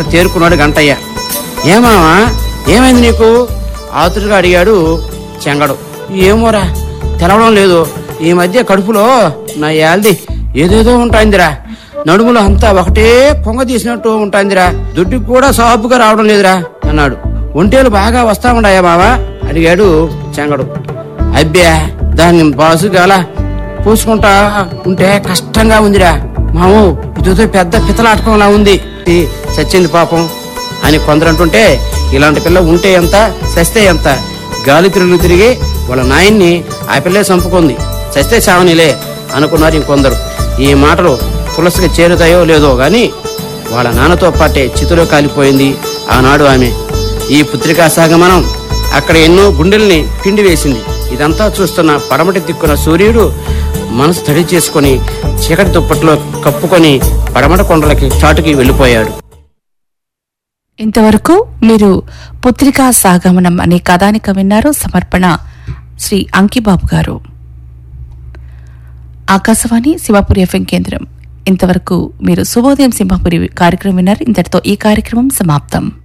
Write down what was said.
కాస్త తేరుకున్నాడు గంటయ్య ఏమావా ఏమైంది నీకు ఆతురుగా అడిగాడు చెంగడు ఏమోరా తెలవడం లేదు ఈ మధ్య కడుపులో నా యాల్ది ఏదేదో ఉంటాయిందిరా నడుములో అంతా ఒకటే పొంగ తీసినట్టు ఉంటాయిందిరా దుడ్డుకి కూడా సాపుగా రావడం లేదురా అన్నాడు ఒంటేలు బాగా వస్తా ఉన్నాయా బావా అడిగాడు చెంగడు అబ్బే దాన్ని బాసుగాల పూసుకుంటా ఉంటే కష్టంగా ఉందిరా మాము ఇదితో పెద్ద పితలాటకంలా ఉంది ఈ చచ్చింది పాపం అని కొందరు అంటుంటే ఇలాంటి పిల్ల ఉంటే ఎంత చస్తే ఎంత గాలి తిరుగులు తిరిగి వాళ్ళ నాయన్ని ఆ పిల్లే చంపుకుంది చస్తే చావనిలే అనుకున్నారు ఇంకొందరు ఈ మాటలు తులసికి చేరుతాయో లేదో గాని వాళ్ళ నాన్నతో పాటే చితిలో కాలిపోయింది ఆనాడు ఆమె ఈ పుత్రికా సాగమనం అక్కడ ఎన్నో గుండెల్ని పిండి వేసింది ఇదంతా చూస్తున్న పడమటి దిక్కున సూర్యుడు మనసు తడి చేసుకొని చీకటి దుప్పట్లో కప్పుకొని పడమట కొండలకి చాటుకి వెళ్ళిపోయాడు ఇంతవరకు మీరు పుత్రికా సాగమనం అనే కథానిక విన్నారు సమర్పణ శ్రీ అంకిబాబు గారు ఆకాశవాణి సింహపురి ఎఫ్ఎం కేంద్రం ఇంతవరకు మీరు శుభోదయం సింహపురి కార్యక్రమం విన్నారు ఇంతటితో ఈ కార్యక్రమం సమాప్తం